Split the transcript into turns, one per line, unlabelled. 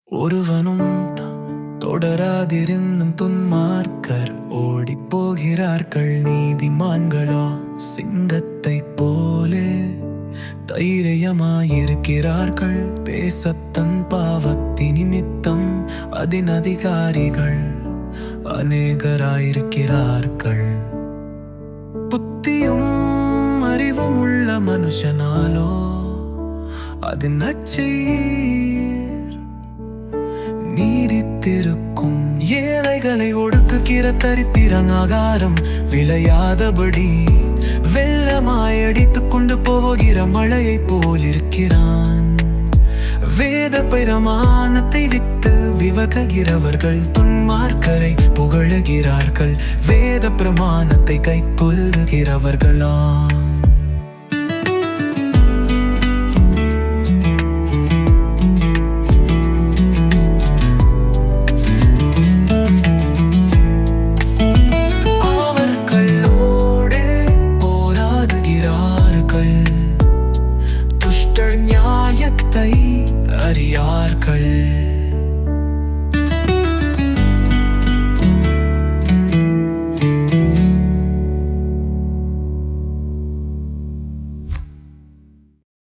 ஒருவனும் தொடராதிருந்தும் துன்மார்க்கர் ஓடிப் போகிறார்கள் நீதிமான்களோ சிங்கத்தை போலே தைரியமாயிருக்கிறார்கள் பேசத்தன் பாவத்தின் நிமித்தம் அதன் அதிகாரிகள் அநேகராயிருக்கிறார்கள் புத்தியும் அறிவும் உள்ள மனுஷனாலோ அது நச்சீர் நீடித்திருக்கும் ஏழைகளை ஒடுக்குகிற தரித்திரங் ஆகாரம் விளையாதபடி வெள்ளமாய் அடித்துக் கொண்டு போகிற மழையைப் போலிருக்கிறான் வேத பிரமாணத்தை வித்து விவகுகிறவர்கள் துன்மார்க்கரை புகழுகிறார்கள் வேத பிரமாணத்தை கைக்கொள்ளுகிறவர்களா